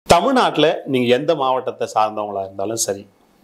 தமிழ்நாட்டில் நீங்கள் எந்த மாவட்டத்தை சார்ந்தவங்களா இருந்தாலும் சரி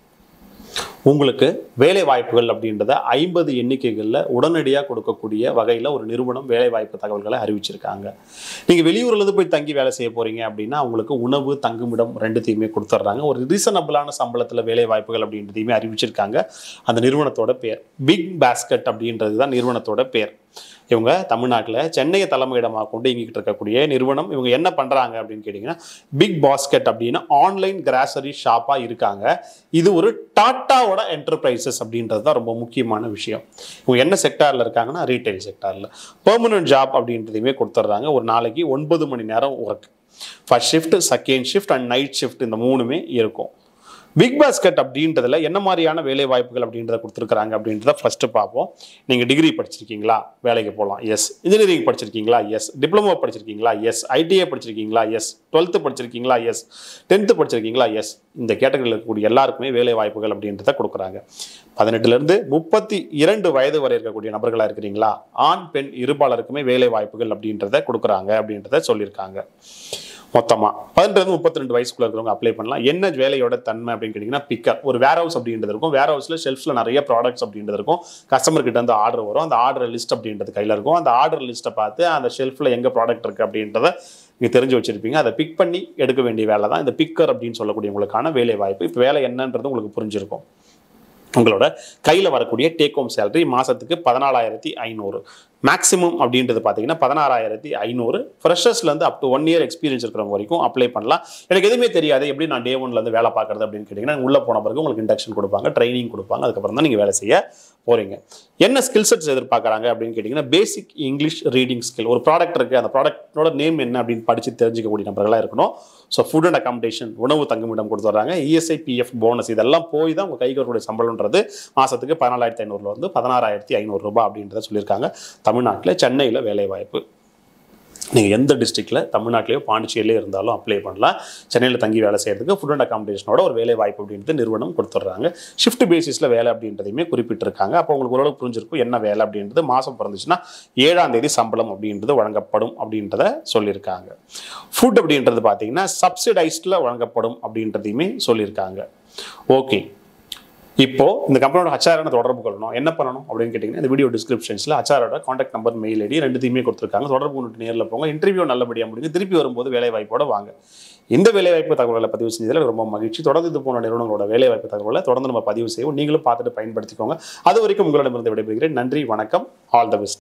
உங்களுக்கு வேலை வாய்ப்புகள் அப்படின்றத ஐம்பது எண்ணிக்கைகளில் உடனடியாக கொடுக்கக்கூடிய வகையில் ஒரு நிறுவனம் வேலை வாய்ப்பு தகவல்களை அறிவிச்சிருக்காங்க நீங்கள் வெளியூர்லேருந்து போய் தங்கி வேலை செய்ய போகிறீங்க அப்படின்னா உங்களுக்கு உணவு தங்குமிடம் ரெண்டுத்தையுமே கொடுத்துட்றாங்க ஒரு ரீசனபிளான சம்பளத்தில் வேலை வாய்ப்புகள் அப்படின்றதையுமே அறிவிச்சிருக்காங்க அந்த நிறுவனத்தோட பேர் பிக் பாஸ்கெட் அப்படின்றது தான் நிறுவனத்தோட பேர் இவங்க தமிழ்நாட்டில் சென்னையை தலைமையிடமாக கொண்டு இயங்கிட்டு இருக்கக்கூடிய நிறுவனம் இவங்க என்ன பண்ணுறாங்க அப்படின்னு கேட்டிங்கன்னா பிக் பாஸ்கெட் அப்படின்னு ஆன்லைன் கிராசரி ஷாப்பாக இருக்காங்க இது ஒரு டாட்டாவோட என்டர்பிரைசஸ் அப்படின்றது தான் ரொம்ப முக்கியமான விஷயம் இவங்க என்ன செக்டாரில் இருக்காங்கன்னா ரீட்டைல் செக்டாரில் பெர்மனன்ட் ஜாப் அப்படின்றதையுமே கொடுத்துட்றாங்க ஒரு நாளைக்கு ஒன்பது மணி நேரம் work first shift second shift and night shift இந்த மூணுமே இருக்கும் பிக் பாஸ்கெட் அப்படின்றதுல என்ன மாதிரியான வேலை வாய்ப்புகள் அப்படின்றத கொடுத்துருக்காங்க அப்படின்றத ஃபர்ஸ்ட் பார்ப்போம் நீங்கள் டிகிரி படிச்சிருக்கீங்களா வேலைக்கு போகலாம் எஸ் இன்ஜினியரிங் படிச்சிருக்கீங்களா எஸ் டிப்ளமோ படிச்சிருக்கீங்களா எஸ் ஐடிஐ படிச்சிருக்கீங்களா எஸ் டுவெல்த்து படிச்சிருக்கீங்களா எஸ் டென்த்து படிச்சிருக்கீங்களா எஸ் இந்த கேட்டகரியில் இருக்கக்கூடிய எல்லாருக்குமே வேலை வாய்ப்புகள் அப்படின்றத கொடுக்குறாங்க பதினெட்டுலேருந்து முப்பத்தி இரண்டு வயது வரை இருக்கக்கூடிய நபர்களாக இருக்கிறீங்களா ஆண் பெண் இருபாலருக்குமே வேலை வாய்ப்புகள் அப்படின்றத கொடுக்குறாங்க அப்படின்றத சொல்லியிருக்காங்க மொத்தமாக பதினெட்டு முப்பத்தி ரெண்டு வயசுக்குள்ள இருக்கிறவங்க அப்ளை பண்ணலாம் என்ன வேலையோட தன்மை அப்படின்னு கேட்டிங்கன்னா பிக்கர் ஒரு வேர் ஹவுஸ் அப்படின்றது இருக்கும் வேர் ஹவுஸில் ஷெல்ஃபில் நிறைய ப்ராடக்ட்ஸ் அப்படின்றது இருக்கும் கஸ்டமர் கிட்ட இருந்து ஆர்டர் வரும் அந்த ஆர்டர் லிஸ்ட் அப்படின்றது கையில் இருக்கும் அந்த ஆர்டர் லிஸ்ட்டை பார்த்து அந்த ஷெல்ஃபில் எங்கே ப்ராடக்ட் இருக்குது அப்படின்றத நீங்கள் தெரிஞ்சு வச்சிருப்பீங்க அதை பிக் பண்ணி எடுக்க வேண்டிய வேலை தான் இந்த பிக்கர் அப்படின்னு சொல்லக்கூடியவங்களுக்கான வேலை வாய்ப்பு இப்போ வேலை என்னன்றது உங்களுக்கு புரிஞ்சிருக்கும் உங்களோட கையில் வரக்கூடிய டேக் ஹோம் சேலரி மாதத்துக்கு பதினாலாயிரத்தி ஐநூறு மேக்ஸிமம் அப்படின்றது பார்த்தீங்கன்னா பதினாறாயிரத்தி ஐநூறு ஃப்ரெஷர்ஸ்லேருந்து up to one year experience இருக்கிறவங்க வரைக்கும் அப்ளை பண்ணலாம் எனக்கு எதுவுமே தெரியாது எப்படி நான் டே ஒன்லேருந்து வேலை பார்க்குறது அப்படின்னு கேட்டிங்கன்னா உள்ளே போன பிறகு உங்களுக்கு இண்டக்ஷன் கொடுப்பாங்க ட்ரைனிங் கொடுப்பாங்க அதுக்கப்புறம் தான் நீங்கள் வேலை செய்ய போகிறீங்க என்ன ஸ்கில் செட்ஸ் எதிர்பார்க்குறாங்க அப்படின்னு கேட்டிங்கன்னா பேசிக் இங்கிலீஷ் ரீடிங் ஸ்கில் ஒரு ப்ராடக்ட் இருக்குது அந்த ப்ராடக்ட்டோட நேம் என்ன அப்படின்னு படித்து தெரிஞ்சிக்கக்கூடிய நபர்களாக இருக்கணும் ஸோ ஃபுட் அண்ட் அகாமடேஷன் உணவு தங்குமிடம் கொடுத்துட்றாங்க இஎஸ்ஐ பிஎஃப் போனஸ் இதெல்லாம் போய் தான் உங்கள் கைக்கு வரக்கூடிய சம்பளம்ன்றது மாதத்துக்கு பதினாலாயிரத்தி ஐநூறுல வந்து பதினாறாயிரத்தி ஐநூறுரூபா அப்படின்றத சொல்லியிருக்காங்க தமிழ்நாட்டில் சென்னையில் வேலைவாய்ப்பு நீங்கள் எந்த டிஸ்ட்ரிக்டில் தமிழ்நாட்டிலேயோ பாண்டிச்சேரியிலே இருந்தாலும் அப்ளை பண்ணலாம் சென்னையில் தங்கி வேலை செய்கிறதுக்கு ஃபுட் அண்ட் அகாமடேஷனோட ஒரு வேலை வாய்ப்பு அப்படின்றது நிறுவனம் கொடுத்துட்றாங்க ஷிஃப்ட் பேசிஸில் வேலை அப்படின்றதையுமே குறிப்பிட்டிருக்காங்க அப்போ உங்களுக்கு ஓரளவுக்கு புரிஞ்சிருக்கும் என்ன வேலை அப்படின்றது மாதம் பிறந்துச்சுன்னா ஏழாம் தேதி சம்பளம் அப்படின்றது வழங்கப்படும் அப்படின்றத சொல்லியிருக்காங்க ஃபுட் அப்படின்றது பார்த்தீங்கன்னா சப்சிடைஸ்டில் வழங்கப்படும் அப்படின்றதையுமே சொல்லியிருக்காங்க ஓகே இப்போ இந்த கம்பெனியோட ஹச்ஆரோட தொடர்பு கொள்ளணும் என்ன பண்ணணும் அப்படின்னு கேட்டிங்கன்னா இந்த வீடியோ டிஸ்கிரிப்ஷன்ஸில் ஹச்ஆரோட காண்டாக்ட் நம்பர் மெயில் ஐடி ரெண்டுத்தையுமே கொடுத்துருக்காங்க தொடர்பு கொண்டு நேரில் போங்க இன்டர்வியூ நல்லபடியாக முடிஞ்சு திருப்பி வரும்போது வேலை வாய்ப்போட வாங்க இந்த வேலைவாய்ப்பு தகவல்களை பதிவு செஞ்சதில் எனக்கு ரொம்ப மகிழ்ச்சி தொடர்ந்து இது போன நிறுவனங்களோட வேலைவாய்ப்பு தகவலை தொடர்ந்து நம்ம பதிவு செய்வோம் நீங்களும் பார்த்துட்டு பயன்படுத்திக்கோங்க அது வரைக்கும் உங்களிடமிருந்து விடைபெறுகிறேன் நன்றி வணக்கம் ஆல் த பெஸ்ட்